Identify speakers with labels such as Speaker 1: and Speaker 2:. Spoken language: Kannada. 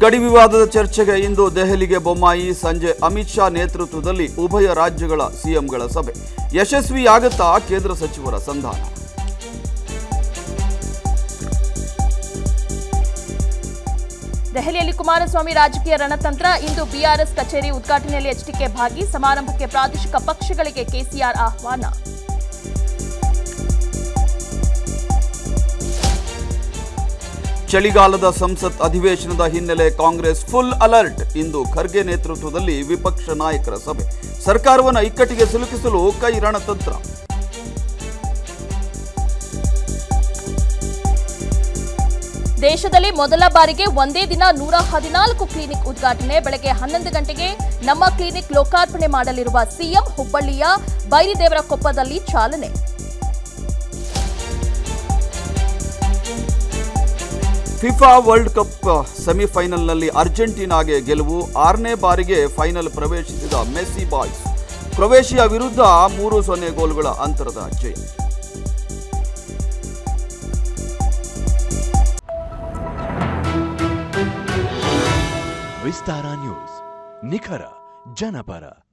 Speaker 1: ಗಡಿ ವಿವಾದದ ಚರ್ಚೆಗೆ ಇಂದು ದೆಹಲಿಗೆ ಬೊಮ್ಮಾಯಿ ಸಂಜೆ ಅಮಿತ್ ಶಾ ನೇತೃತ್ವದಲ್ಲಿ ಉಭಯ ರಾಜ್ಯಗಳ ಸಿಎಂಗಳ ಸಭೆ ಯಶಸ್ವಿಯಾಗುತ್ತಾ ಕೇಂದ್ರ ಸಚಿವರ ಸಂಧಾನ
Speaker 2: ದೆಹಲಿಯಲ್ಲಿ ಕುಮಾರಸ್ವಾಮಿ ರಾಜಕೀಯ ರಣತಂತ್ರ ಇಂದು ಬಿಆರ್ಎಸ್ ಕಚೇರಿ ಉದ್ಘಾಟನೆಯಲ್ಲಿ ಎಚ್ಡಿಕೆ ಭಾಗಿ ಸಮಾರಂಭಕ್ಕೆ ಪ್ರಾದೇಶಿಕ ಪಕ್ಷಗಳಿಗೆ ಕೆಸಿಆರ್ ಆಹ್ವಾನ
Speaker 1: ಚಳಿಗಾಲದ ಸಂಸತ್ ಅಧಿವೇಶನದ ಹಿನ್ನೆಲೆ ಕಾಂಗ್ರೆಸ್ ಫುಲ್ ಅಲರ್ಟ್ ಇಂದು ಖರ್ಗೆ ನೇತೃತ್ವದಲ್ಲಿ ವಿಪಕ್ಷ ನಾಯಕರ ಸಭೆ ಸರ್ಕಾರವನ್ನು ಇಕ್ಕಟ್ಟಿಗೆ ಸಿಲುಕಿಸಲು ಕೈ ರಣತಂತ್ರ
Speaker 2: ದೇಶದಲ್ಲಿ ಮೊದಲ ಬಾರಿಗೆ ಒಂದೇ ದಿನ ನೂರ ಹದಿನಾಲ್ಕು ಕ್ಲಿನಿಕ್ ಉದ್ಘಾಟನೆ ಬೆಳಗ್ಗೆ ಹನ್ನೊಂದು ಗಂಟೆಗೆ ನಮ್ಮ ಕ್ಲಿನಿಕ್ ಲೋಕಾರ್ಪಣೆ ಮಾಡಲಿರುವ ಸಿಎಂ ಹುಬ್ಬಳ್ಳಿಯ ಬೈರಿದೇವರ ಕೊಪ್ಪದಲ್ಲಿ ಚಾಲನೆ
Speaker 1: ಫಿಫಾ ವರ್ಲ್ಡ್ ಕಪ್ ಸೆಮಿಫೈನಲ್ನಲ್ಲಿ ಅರ್ಜೆಂಟೀನಾಗೆ ಗೆಲುವು ಆರನೇ ಬಾರಿಗೆ ಫೈನಲ್ ಪ್ರವೇಶಿಸಿದ ಮೆಸ್ಸಿ ಬಾಯ್ಸ್ ಕ್ರೊವೇಷಿಯಾ ವಿರುದ್ಧ ಮೂರು ಸೊನ್ನೆ ಗೋಲುಗಳ ಅಂತರದ ಜಯ
Speaker 3: ವಿಸ್ತಾರ ನ್ಯೂಸ್ ನಿಖರ ಜನಪರ